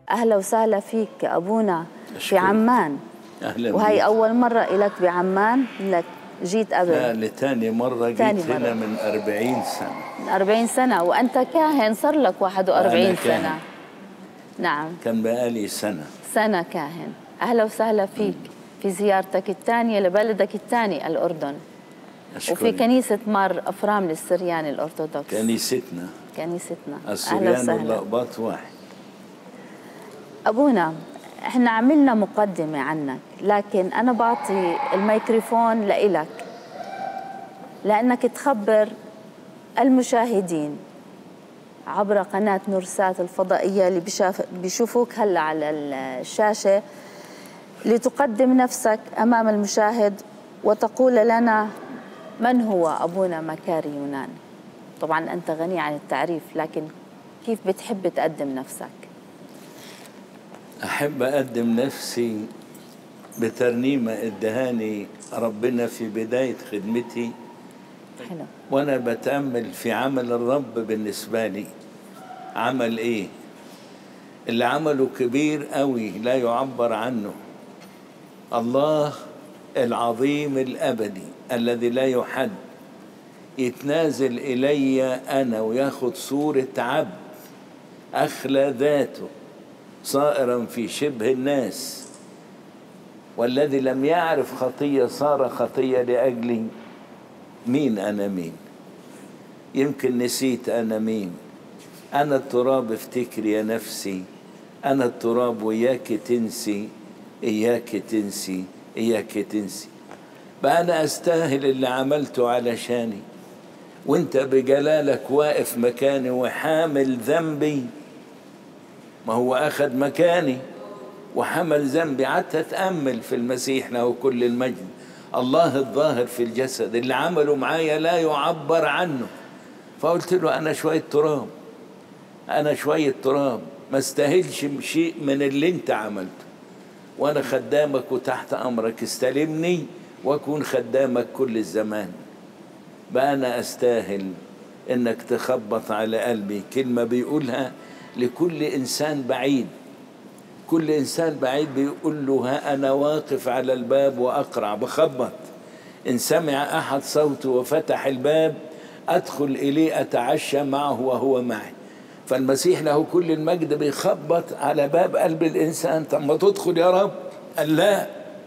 أهلا وسهلا فيك أبونا في أشكرك. عمان اهلا وهي بيك. أول مرة إلك بعمان لك جيت لا قبل لتاني مرة جيت تاني هنا مرة. من 40 سنة من 40 سنة وأنت كاهن صار لك 41 وأنا كاهن. سنة نعم كان بقالي سنة سنة كاهن أهلا وسهلا فيك في زيارتك الثانية لبلدك الثاني الأردن وفي أشكرك كنيسة مار أفرام السرياني الأرثوذكس كنيستنا كنيستنا أهلا السريان وسهلا واللقباط واحد أبونا احنا عملنا مقدمة عنك لكن أنا بعطي الميكروفون لإلك لأنك تخبر المشاهدين عبر قناة نورسات الفضائية اللي بشاف بيشوفوك هلا على الشاشة لتقدم نفسك أمام المشاهد وتقول لنا من هو أبونا مكاري يونان طبعا أنت غني عن التعريف لكن كيف بتحب تقدم نفسك أحب أقدم نفسي بترنيمة ادهاني ربنا في بداية خدمتي حلو وأنا بتأمل في عمل الرب بالنسبة لي عمل إيه اللي عمله كبير قوي لا يعبر عنه الله العظيم الأبدي الذي لا يحد يتنازل إلي أنا وياخد صورة عبد أخلى ذاته صائرا في شبه الناس والذي لم يعرف خطية صار خطية لأجلي مين أنا مين يمكن نسيت أنا مين أنا التراب افتكر يا نفسي أنا التراب وياك تنسي إياك تنسي إياك تنسي بقى أنا أستاهل اللي عملته علشاني وانت بجلالك واقف مكاني وحامل ذنبي ما هو أخذ مكاني وحمل ذنبي قعدت أتأمل في المسيح له كل المجد الله الظاهر في الجسد اللي عمله معايا لا يعبر عنه فقلت له أنا شوية تراب أنا شوية تراب ما استاهلش شيء من اللي أنت عملته وأنا خدامك وتحت أمرك استلمني وأكون خدامك كل الزمان بقى أنا أستاهل إنك تخبط على قلبي كلمة بيقولها لكل إنسان بعيد كل إنسان بعيد بيقول له ها أنا واقف على الباب وأقرع بخبط إن سمع أحد صوته وفتح الباب أدخل إليه أتعشى معه وهو معي فالمسيح له كل المجد بيخبط على باب قلب الإنسان طب ما تدخل يا رب قال لا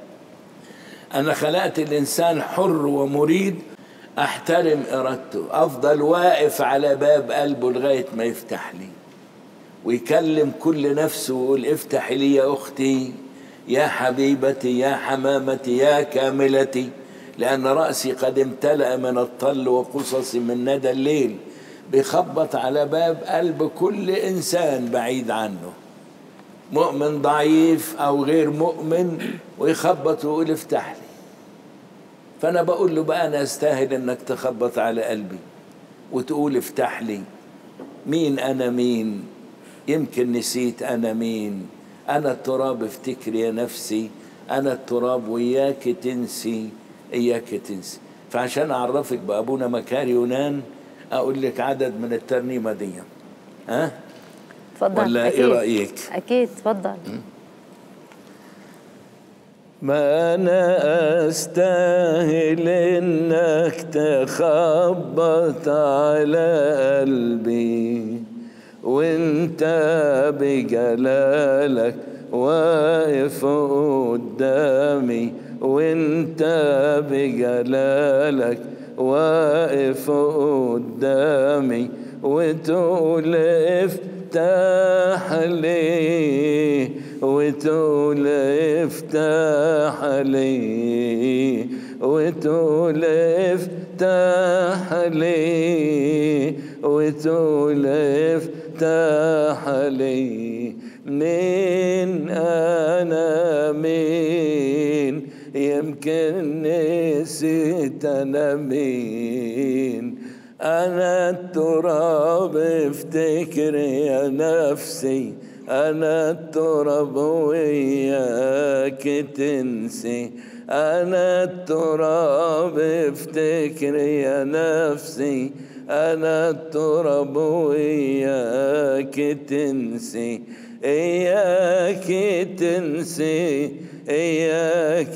أنا خلقت الإنسان حر ومريد أحترم إرادته أفضل واقف على باب قلبه لغاية ما يفتح لي ويكلم كل نفسه ويقول افتح لي يا أختي يا حبيبتي يا حمامتي يا كاملتي لأن رأسي قد امتلأ من الطل وقصصي من ندى الليل بيخبط على باب قلب كل إنسان بعيد عنه مؤمن ضعيف أو غير مؤمن ويخبط ويقول افتح لي فأنا بقول له بقى أنا أستاهل إنك تخبط على قلبي وتقول افتح لي مين أنا مين يمكن نسيت أنا مين أنا التراب افتكر يا نفسي أنا التراب وياك تنسي إياك تنسي فعشان أعرفك بأبونا مكاري يونان أقول لك عدد من الترنيمة دي ها تفضل ولا إيه رأيك؟ أكيد تفضل ما أنا أستاهل إنك تخبط على قلبي وانت بجلالك واقف قدامي وانت بجلالك واقف قدامي وتقول افتح لي وتقول افتح لي وتقول افتح لي وتقول افتح لي من انا مين يمكن نسيت انا مين انا التراب افتكر يا نفسي انا التراب وياك تنسي انا التراب افتكر يا نفسي انا التراب وياك تنسي إياك تنسي إياك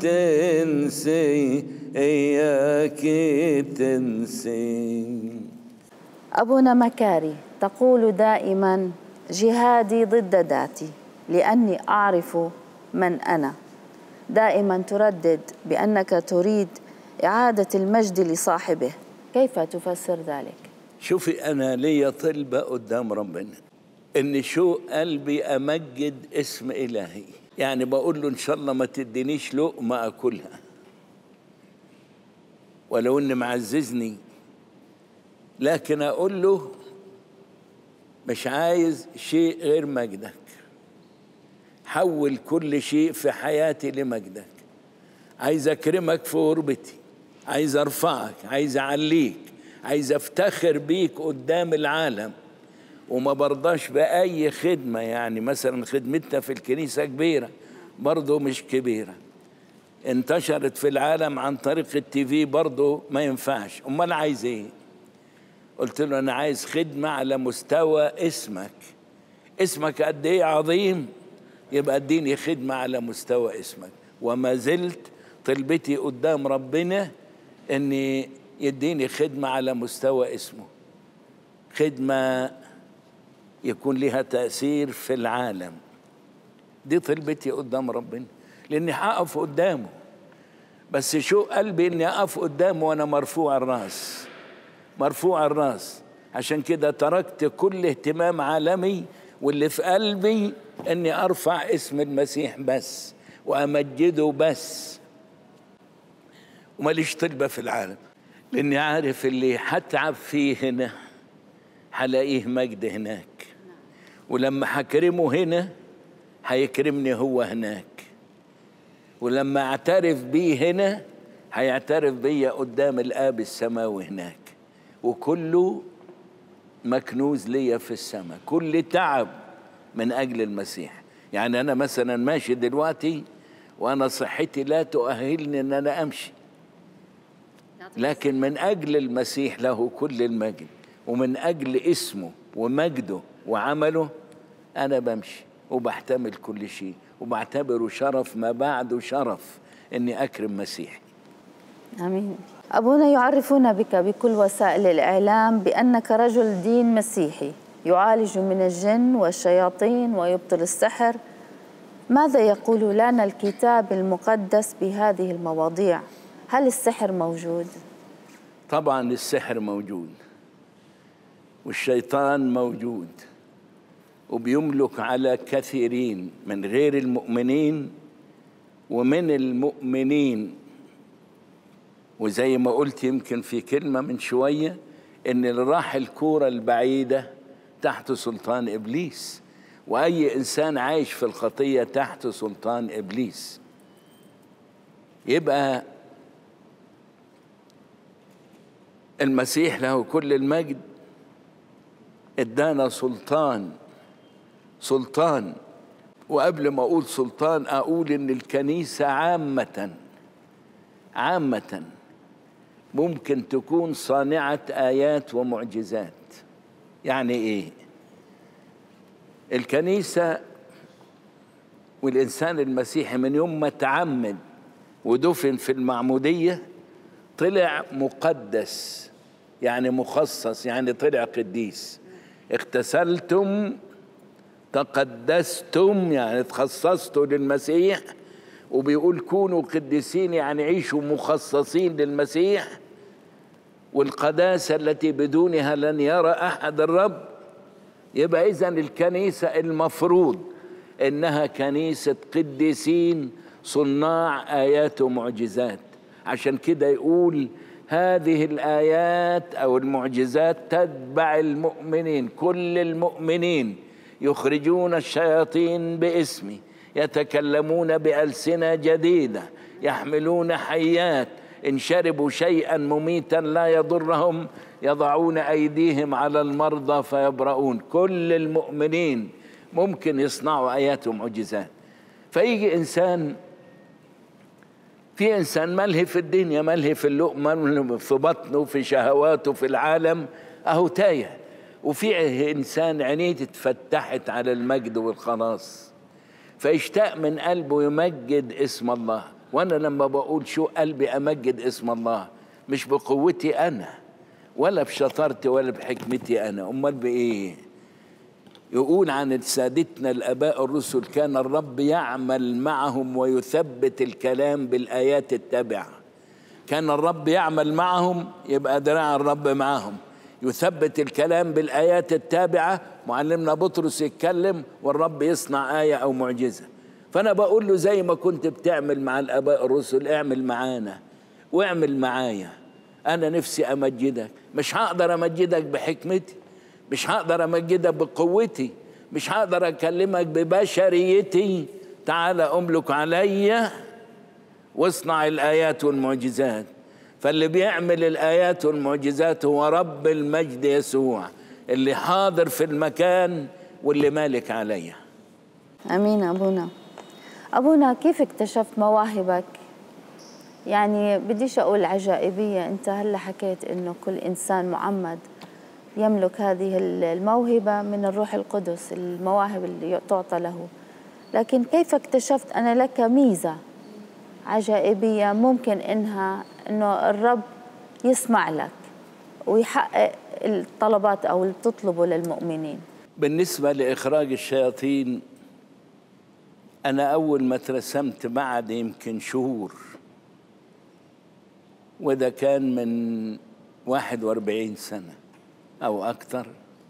تنسي إياك تنسي أبونا مكاري تقول دائما جهادي ضد ذاتي لأني أعرف من أنا دائما تردد بأنك تريد إعادة المجد لصاحبه كيف تفسر ذلك؟ شوفي أنا لي طلبة قدام ربنا إن شو قلبي أمجد اسم إلهي يعني بقول له إن شاء الله ما تدينيش لقمة أكلها ولو إن معززني لكن أقول له مش عايز شيء غير مجدك حول كل شيء في حياتي لمجدك عايز أكرمك في غربتي عايز أرفعك عايز أعليك عايز أفتخر بيك قدام العالم وما برضاش بأي خدمة يعني مثلا خدمتنا في الكنيسة كبيرة برضه مش كبيرة انتشرت في العالم عن طريق التي في برضه ما ينفعش امال عايز ايه قلت له انا عايز خدمه على مستوى اسمك اسمك قد ايه عظيم يبقى اديني خدمه على مستوى اسمك وما زلت طلبتي قدام ربنا اني يديني خدمه على مستوى اسمه خدمه يكون لها تاثير في العالم دي طلبتي قدام ربنا لاني هقف قدامه بس شو قلبي اني اقف قدامه وانا مرفوع الراس مرفوع الراس عشان كده تركت كل اهتمام عالمي واللي في قلبي اني ارفع اسم المسيح بس وامجده بس وماليش طلبه في العالم لاني عارف اللي هتعب فيه هنا هلاقيه مجد هناك ولما هكرمه هنا هيكرمني هو هناك ولما اعترف بيه هنا هيعترف بيا قدام الاب السماوي هناك وكله مكنوز ليا في السماء كل تعب من اجل المسيح يعني انا مثلا ماشي دلوقتي وانا صحتي لا تؤهلني ان انا امشي لكن من اجل المسيح له كل المجد ومن اجل اسمه ومجده وعمله انا بمشي وبحتمل كل شيء وبعتبره شرف ما بعده شرف اني اكرم مسيحي امين ابونا يعرفون بك بكل وسائل الاعلام بانك رجل دين مسيحي يعالج من الجن والشياطين ويبطل السحر ماذا يقول لنا الكتاب المقدس بهذه المواضيع هل السحر موجود طبعا السحر موجود والشيطان موجود وبيملك على كثيرين من غير المؤمنين ومن المؤمنين وزي ما قلت يمكن في كلمة من شوية إن اللي راح الكورة البعيدة تحت سلطان إبليس وأي إنسان عايش في الخطية تحت سلطان إبليس يبقى المسيح له كل المجد ادانا سلطان سلطان وقبل ما اقول سلطان اقول ان الكنيسه عامه عامه ممكن تكون صانعه ايات ومعجزات يعني ايه الكنيسه والانسان المسيحي من يوم ما تعمد ودفن في المعموديه طلع مقدس يعني مخصص يعني طلع قديس اغتسلتم تقدستم يعني تخصصتوا للمسيح وبيقول كونوا قديسين يعني عيشوا مخصصين للمسيح والقداسة التي بدونها لن يرى أحد الرب يبقى إذا الكنيسة المفروض إنها كنيسة قديسين صناع آيات ومعجزات عشان كده يقول هذه الآيات أو المعجزات تتبع المؤمنين كل المؤمنين يخرجون الشياطين باسمي يتكلمون بألسنة جديدة يحملون حيات إن شربوا شيئا مميتا لا يضرهم يضعون أيديهم على المرضى فيبرؤون كل المؤمنين ممكن يصنعوا آيات ومعجزات فيجي إنسان في إنسان ملهي في الدنيا ملهي في اللقمة في بطنه في شهواته في العالم أهو تايه وفي انسان عينيه اتفتحت على المجد والخلاص فيشتاق من قلبه يمجد اسم الله وانا لما بقول شو قلبي امجد اسم الله مش بقوتي انا ولا بشطارتي ولا بحكمتي انا امال بايه يقول عن سادتنا الاباء الرسل كان الرب يعمل معهم ويثبت الكلام بالايات التابعه كان الرب يعمل معهم يبقى دراع الرب معهم يثبت الكلام بالايات التابعه معلمنا بطرس يتكلم والرب يصنع ايه او معجزه فانا بقول له زي ما كنت بتعمل مع الاباء الرسل اعمل معانا واعمل معايا انا نفسي امجدك مش هقدر امجدك بحكمتي مش هقدر امجدك بقوتي مش هقدر اكلمك ببشريتي تعال املك عليا واصنع الايات والمعجزات فاللي بيعمل الايات والمعجزات هو رب المجد يسوع اللي حاضر في المكان واللي مالك عليا امين ابونا ابونا كيف اكتشفت مواهبك يعني بديش اقول عجائبيه انت هلا حكيت انه كل انسان معمد يملك هذه الموهبه من الروح القدس المواهب اللي تعطى له لكن كيف اكتشفت ان لك ميزه عجائبيه ممكن انها انه الرب يسمع لك ويحقق الطلبات او اللي بتطلبه للمؤمنين بالنسبه لاخراج الشياطين انا اول ما اترسمت بعد يمكن شهور وده كان من 41 سنه او اكثر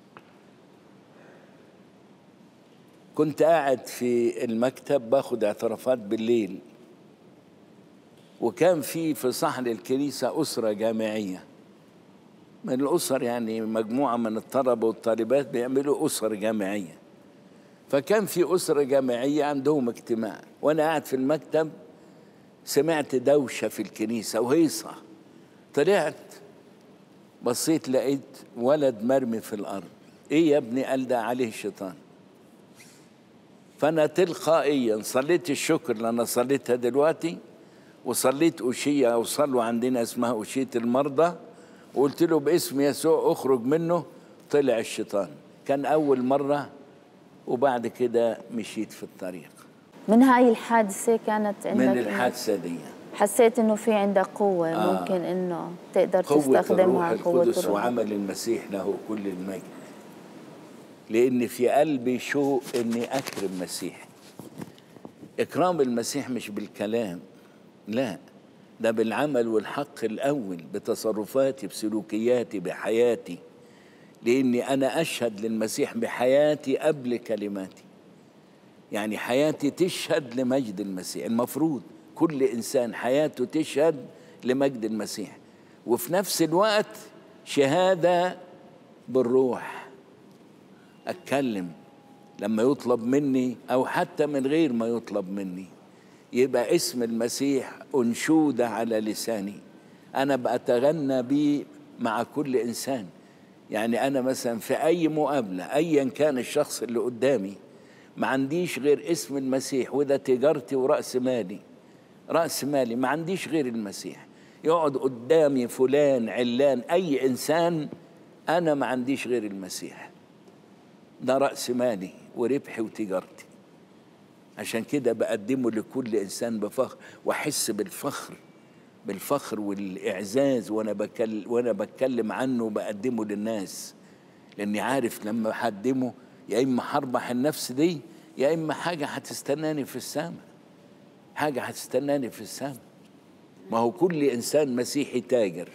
كنت قاعد في المكتب باخد اعترافات بالليل وكان في في صحن الكنيسة أسرة جامعية من الأسر يعني مجموعة من الطلبة والطالبات بيعملوا أسر جامعية فكان في أسرة جامعية عندهم اجتماع وأنا قاعد في المكتب سمعت دوشة في الكنيسة وهيصة طلعت بصيت لقيت ولد مرمي في الأرض إيه يا ابني قال ده عليه الشيطان فأنا تلقائيا صليت الشكر اللي أنا صليتها دلوقتي وصليت أوشية أو صلوا عندنا اسمها أوشية المرضى وقلت له باسم يسوع اخرج منه طلع الشيطان كان أول مرة وبعد كده مشيت في الطريق من هاي الحادثة كانت عندك من الحادثة دي حسيت انه في عندك قوة آه ممكن انه تقدر قوة تستخدمها الروح القدس وعمل المسيح له كل المجد لأن في قلبي شوق إني أكرم مسيح إكرام المسيح مش بالكلام لا ده بالعمل والحق الأول بتصرفاتي بسلوكياتي بحياتي لأني أنا أشهد للمسيح بحياتي قبل كلماتي يعني حياتي تشهد لمجد المسيح المفروض كل إنسان حياته تشهد لمجد المسيح وفي نفس الوقت شهادة بالروح أتكلم لما يطلب مني أو حتى من غير ما يطلب مني يبقى اسم المسيح أنشودة على لساني أنا بأتغنى بيه مع كل إنسان يعني أنا مثلا في أي مقابلة أيا كان الشخص اللي قدامي ما عنديش غير اسم المسيح وده تجارتي ورأس مالي رأس مالي ما عنديش غير المسيح يقعد قدامي فلان علان أي إنسان أنا ما عنديش غير المسيح ده رأس مالي وربحي وتجارتي عشان كده بقدمه لكل انسان بفخر واحس بالفخر بالفخر والاعزاز وانا بكلم وانا بتكلم عنه وبقدمه للناس لاني عارف لما هقدمه يا اما هربح النفس دي يا اما حاجه هتستناني في السماء حاجه هتستناني في السماء ما هو كل انسان مسيحي تاجر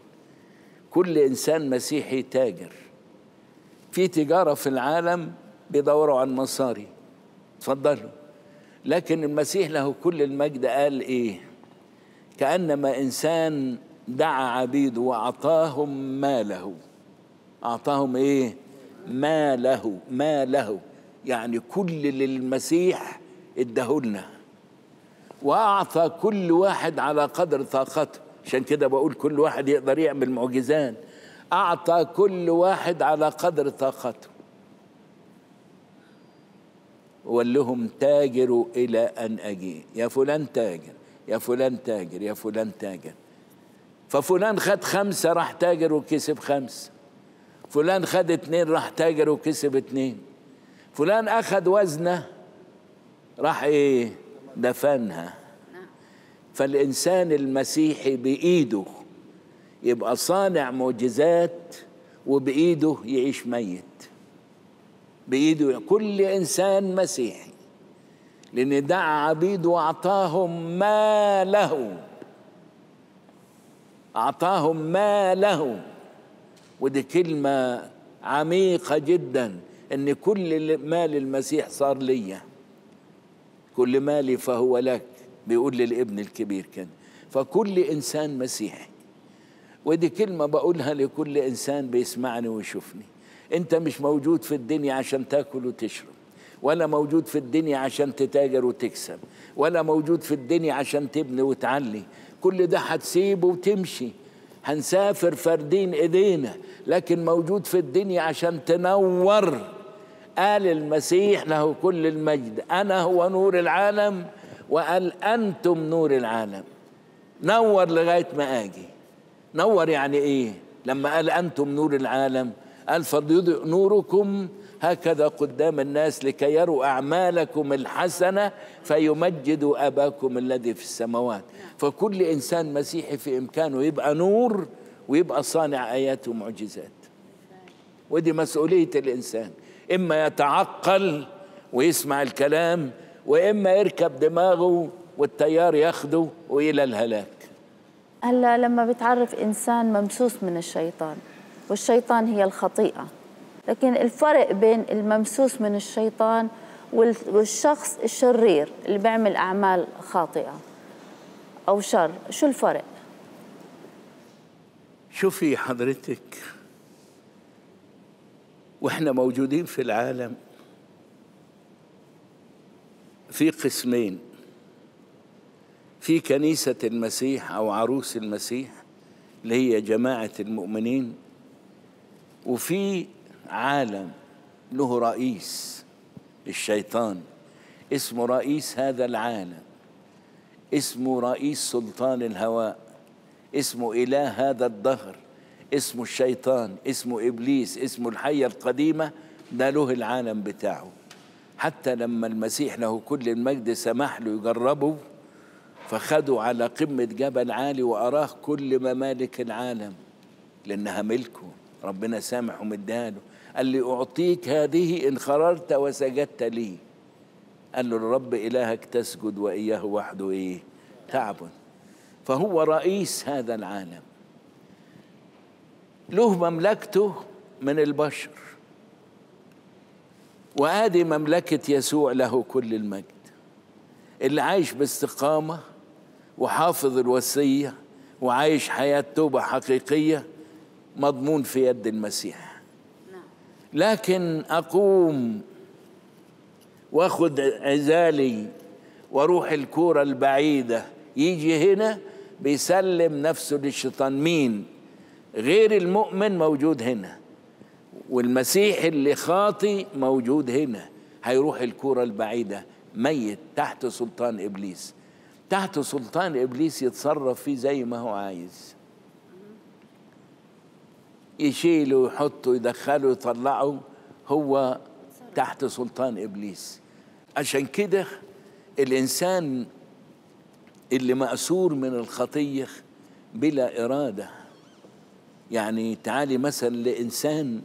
كل انسان مسيحي تاجر في تجاره في العالم بيدوروا عن مصاري اتفضلوا لكن المسيح له كل المجد قال ايه كانما انسان دعا عبيده واعطاهم ماله اعطاهم ايه ماله ماله يعني كل اللي المسيح اداهولنا واعطى كل واحد على قدر طاقته عشان كده بقول كل واحد يقدر يعمل معجزات اعطى كل واحد على قدر طاقته وقال لهم تاجروا إلى أن أجي يا فلان تاجر يا فلان تاجر يا فلان تاجر ففلان خد خمسة راح تاجر وكسب خمسة فلان خد اتنين راح تاجر وكسب اتنين فلان اخد وزنه راح ايه دفنها فالانسان المسيحي بايده يبقى صانع معجزات وبايده يعيش ميت بايده كل انسان مسيحي لان دعا عبيد واعطاهم ما له اعطاهم ما له ودي كلمه عميقه جدا ان كل مال المسيح صار ليا كل مالي فهو لك بيقول للابن الكبير كان فكل انسان مسيحي ودي كلمه بقولها لكل انسان بيسمعني ويشوفني انت مش موجود في الدنيا عشان تاكل وتشرب ولا موجود في الدنيا عشان تتاجر وتكسب ولا موجود في الدنيا عشان تبني وتعلي كل ده هتسيبه وتمشي هنسافر فاردين ايدينا لكن موجود في الدنيا عشان تنور قال المسيح له كل المجد انا هو نور العالم وقال انتم نور العالم نور لغايه ما اجي نور يعني ايه لما قال انتم نور العالم قال فليضئ نوركم هكذا قدام الناس لكي يروا اعمالكم الحسنه فيمجدوا اباكم الذي في السماوات فكل انسان مسيحي في امكانه يبقى نور ويبقى صانع ايات ومعجزات ودي مسؤوليه الانسان اما يتعقل ويسمع الكلام واما يركب دماغه والتيار ياخده والى الهلاك هلا لما بتعرف انسان ممسوس من الشيطان والشيطان هي الخطيئه لكن الفرق بين الممسوس من الشيطان والشخص الشرير اللي بيعمل اعمال خاطئه او شر شو الفرق شوفي حضرتك واحنا موجودين في العالم في قسمين في كنيسة المسيح أو عروس المسيح اللي هي جماعة المؤمنين وفي عالم له رئيس الشيطان اسمه رئيس هذا العالم اسمه رئيس سلطان الهواء اسمه إله هذا الدهر اسمه الشيطان اسمه إبليس اسمه الحية القديمة ده له العالم بتاعه حتى لما المسيح له كل المجد سمح له يجربه فخدوا على قمة جبل عالي وأراه كل ممالك العالم لأنها ملكه ربنا سامح ومديها له قال لي أعطيك هذه إن خررت وسجدت لي قال له الرب إلهك تسجد وإياه وحده إيه تعبد فهو رئيس هذا العالم له مملكته من البشر وادي مملكة يسوع له كل المجد اللي عايش باستقامة وحافظ الوصية وعايش حياة توبة حقيقية مضمون في يد المسيح لكن أقوم واخد عزالي واروح الكورة البعيدة يجي هنا بيسلم نفسه للشيطان مين غير المؤمن موجود هنا والمسيح اللي خاطي موجود هنا هيروح الكورة البعيدة ميت تحت سلطان إبليس تحت سلطان إبليس يتصرف فيه زي ما هو عايز يشيله يحطه يدخله يطلعه هو تحت سلطان إبليس عشان كده الإنسان اللي مأسور من الخطية بلا إرادة يعني تعالي مثلا لإنسان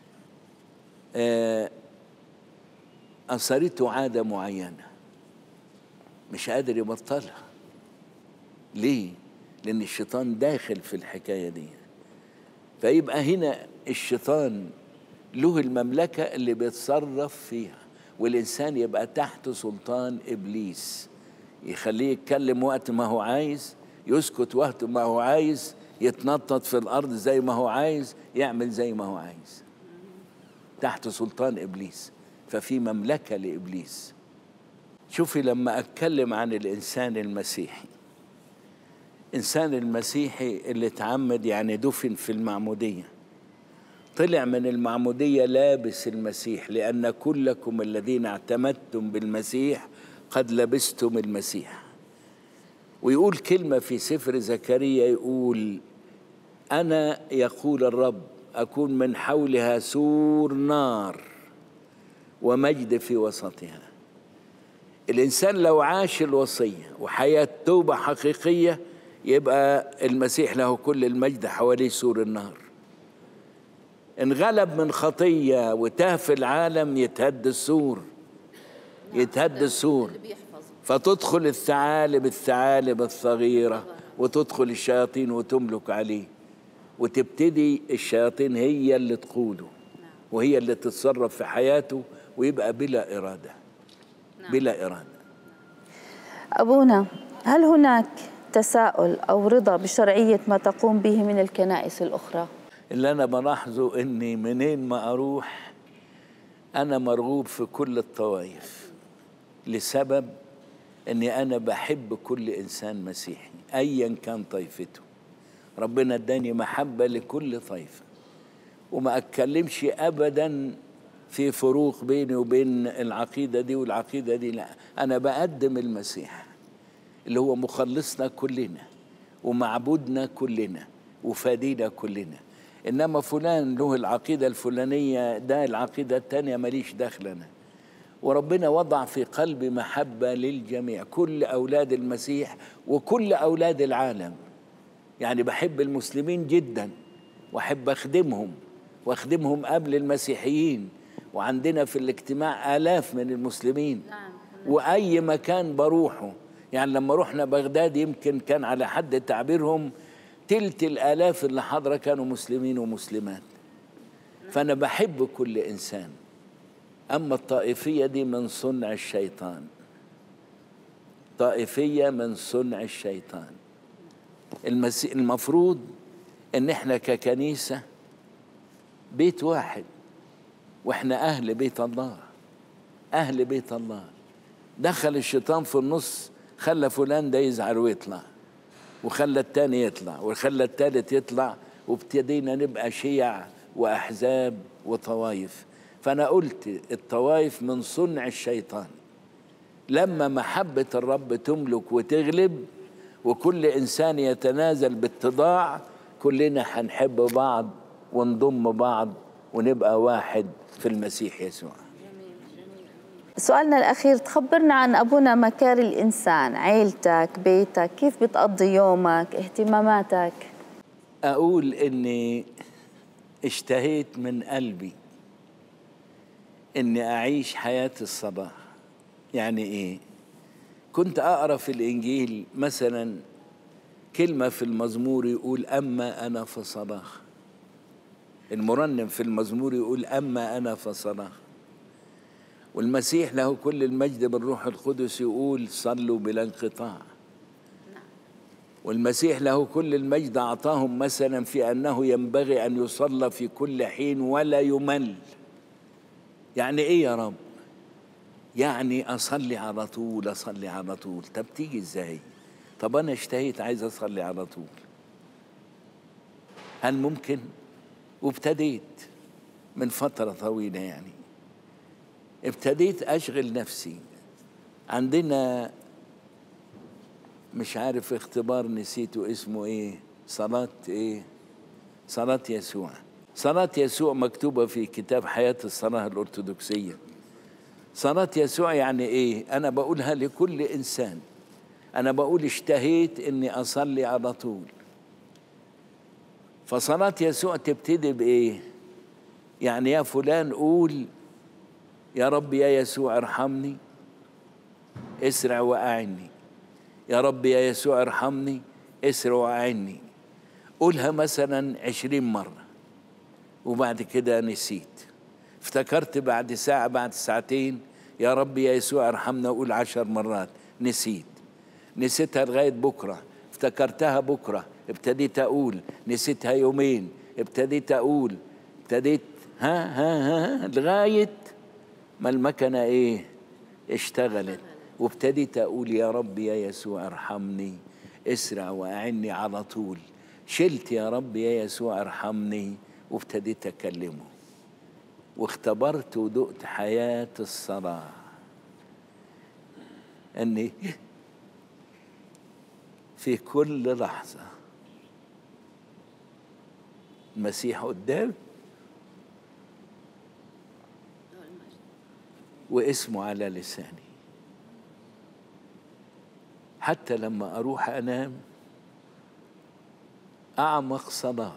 أثرته عادة معينة مش قادر يبطلها ليه؟ لأن الشيطان داخل في الحكاية دي فيبقى هنا الشيطان له المملكة اللي بيتصرف فيها والإنسان يبقى تحت سلطان إبليس يخليه يتكلم وقت ما هو عايز يسكت وقت ما هو عايز يتنطط في الأرض زي ما هو عايز يعمل زي ما هو عايز تحت سلطان ابليس ففي مملكه لابليس شوفي لما اتكلم عن الانسان المسيحي انسان المسيحي اللي اتعمد يعني دفن في المعموديه طلع من المعموديه لابس المسيح لان كلكم الذين اعتمدتم بالمسيح قد لبستم المسيح ويقول كلمه في سفر زكريا يقول انا يقول الرب أكون من حولها سور نار ومجد في وسطها الإنسان لو عاش الوصية وحياة توبة حقيقية يبقى المسيح له كل المجد حواليه سور النار انغلب من خطية وتاه في العالم يتهد السور يتهد السور فتدخل الثعالب الثعالب الصغيرة وتدخل الشياطين وتملك عليه وتبتدي الشياطين هي اللي تقوده وهي اللي تتصرف في حياته ويبقى بلا إرادة بلا إرادة أبونا هل هناك تساؤل أو رضا بشرعية ما تقوم به من الكنائس الأخرى؟ اللي أنا بلاحظه إني منين ما أروح أنا مرغوب في كل الطوائف لسبب إني أنا بحب كل إنسان مسيحي أيا كان طائفته ربنا اداني محبة لكل طائفة وما أتكلمش أبدا في فروق بيني وبين العقيدة دي والعقيدة دي لا أنا بقدم المسيح اللي هو مخلصنا كلنا ومعبودنا كلنا وفادينا كلنا إنما فلان له العقيدة الفلانية ده العقيدة التانية ماليش دخل أنا وربنا وضع في قلبي محبة للجميع كل أولاد المسيح وكل أولاد العالم يعني بحب المسلمين جدا وأحب أخدمهم وأخدمهم قبل المسيحيين وعندنا في الاجتماع آلاف من المسلمين وأي مكان بروحه يعني لما رحنا بغداد يمكن كان على حد تعبيرهم تلت الآلاف اللي حاضرة كانوا مسلمين ومسلمات فأنا بحب كل إنسان أما الطائفية دي من صنع الشيطان طائفية من صنع الشيطان المسي... المفروض ان احنا ككنيسة بيت واحد واحنا اهل بيت الله اهل بيت الله دخل الشيطان في النص خلى فلان ده يزعل ويطلع وخلى التاني يطلع وخلى التالت يطلع وابتدينا نبقى شيع واحزاب وطوايف فانا قلت الطوايف من صنع الشيطان لما محبه الرب تملك وتغلب وكل انسان يتنازل باتضاع كلنا هنحب بعض ونضم بعض ونبقى واحد في المسيح يسوع سؤالنا الأخير تخبرنا عن أبونا مكار الإنسان عيلتك بيتك كيف بتقضي يومك اهتماماتك اقول اني اشتهيت من قلبي اني اعيش حياه الصباح يعني ايه كنت اقرا في الانجيل مثلا كلمه في المزمور يقول اما انا فصباح المرنم في المزمور يقول اما انا فصباح والمسيح له كل المجد بالروح القدس يقول صلوا بلا انقطاع والمسيح له كل المجد اعطاهم مثلا في انه ينبغي ان يصلى في كل حين ولا يمل يعني ايه يا رب يعني اصلي على طول اصلي على طول طب تيجي ازاي طب انا اشتهيت عايز اصلي على طول هل ممكن وابتديت من فتره طويله يعني ابتديت اشغل نفسي عندنا مش عارف اختبار نسيته اسمه ايه صلاة ايه صلاة يسوع صلاة يسوع مكتوبة في كتاب حياة الصلاة الأرثوذكسية صلاة يسوع يعني ايه انا بقولها لكل انسان انا بقول اشتهيت اني اصلي على طول فصلاة يسوع تبتدي بايه يعني يا فلان قول يا رب يا يسوع ارحمني اسرع واعني يا رب يا يسوع ارحمني اسرع واعني قولها مثلا عشرين مرة وبعد كده نسيت افتكرت بعد ساعة بعد ساعتين يا رب يا يسوع ارحمنا اقول عشر مرات نسيت نسيتها لغاية بكرة افتكرتها بكرة ابتديت أقول نسيتها يومين ابتديت أقول ابتديت ها ها ها لغاية ما المكنة ايه اشتغلت وابتديت اقول يا رب يا يسوع ارحمني اسرع واعني على طول شلت يا رب يا يسوع ارحمني وابتديت اكلمه واختبرت ودقت حياة الصلاة اني في كل لحظة المسيح قدامي واسمه على لساني حتى لما اروح انام اعمق صلاه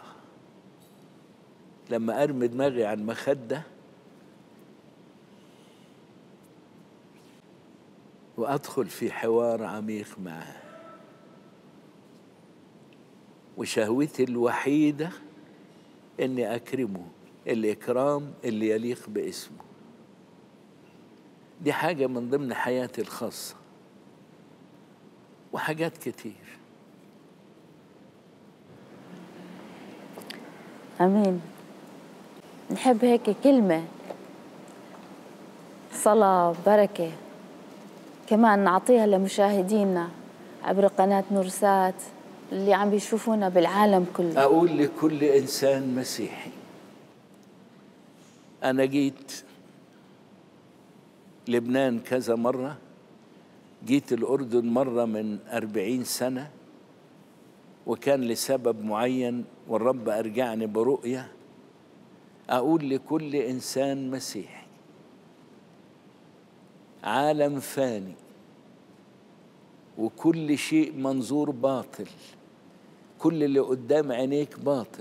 لما ارمي دماغي على المخده وادخل في حوار عميق معاه وشهوتي الوحيده اني اكرمه الاكرام اللي يليق باسمه دي حاجه من ضمن حياتي الخاصه وحاجات كتير امين نحب هيك كلمه صلاه بركه كمان نعطيها لمشاهدينا عبر قناه نورسات اللي عم بيشوفونا بالعالم كله اقول لكل انسان مسيحي انا جيت لبنان كذا مره جيت الأردن مرة من أربعين سنة وكان لسبب معين والرب أرجعني برؤية أقول لكل إنسان مسيحي عالم فاني وكل شيء منظور باطل كل اللي قدام عينيك باطل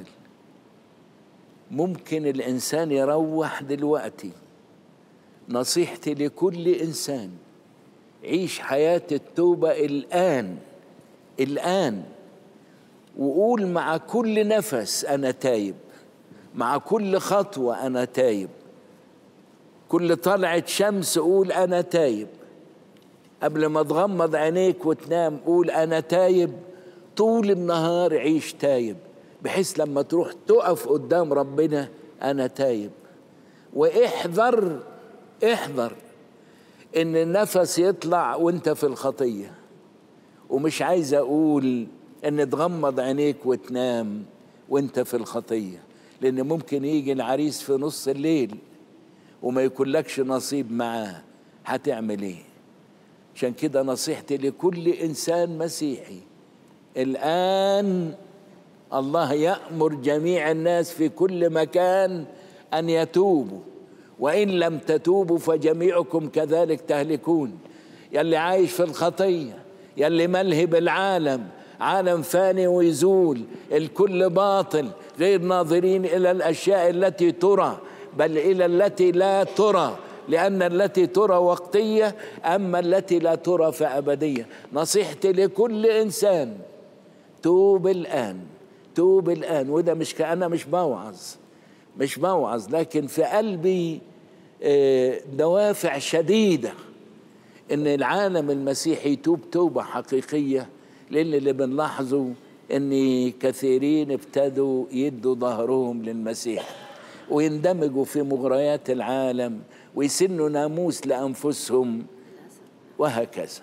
ممكن الإنسان يروح دلوقتي نصيحتي لكل إنسان عيش حياة التوبة الآن الآن وقول مع كل نفس أنا تايب مع كل خطوة أنا تايب كل طلعة شمس قول أنا تايب قبل ما تغمض عينيك وتنام قول أنا تايب طول النهار عيش تايب بحيث لما تروح تقف قدام ربنا أنا تايب واحذر احذر ان النفس يطلع وانت في الخطيه ومش عايز اقول ان تغمض عينيك وتنام وانت في الخطيه لان ممكن يجي العريس في نص الليل وما يكونلكش نصيب معاه هتعمل ايه عشان كده نصيحتي لكل انسان مسيحي الان الله يامر جميع الناس في كل مكان ان يتوبوا وإن لم تتوبوا فجميعكم كذلك تهلكون يلي عايش في الخطية يلي ملهي بالعالم عالم فاني ويزول الكل باطل غير ناظرين إلى الأشياء التي ترى بل إلى التي لا ترى لأن التي ترى وقتية أما التي لا ترى فأبدية نصيحتي لكل إنسان توب الآن توب الآن وده مش كأنا مش بوعظ مش موعظ لكن في قلبي دوافع شديدة إن العالم المسيحي يتوب توبة حقيقية لأن اللي بنلاحظه إن كثيرين ابتدوا يدوا ظهرهم للمسيح ويندمجوا في مغريات العالم ويسنوا ناموس لأنفسهم وهكذا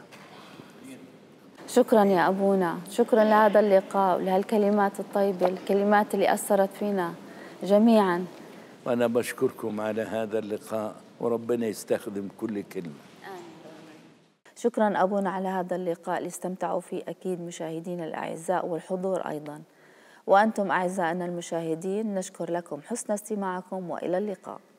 شكرا يا أبونا شكرا لهذا اللقاء ولهالكلمات الطيبة الكلمات اللي أثرت فينا جميعا وأنا بشكركم على هذا اللقاء وربنا يستخدم كل كلمة شكرا أبونا على هذا اللقاء اللي استمتعوا فيه أكيد مشاهدينا الأعزاء والحضور أيضا وأنتم أعزائنا المشاهدين نشكر لكم حسن استماعكم وإلى اللقاء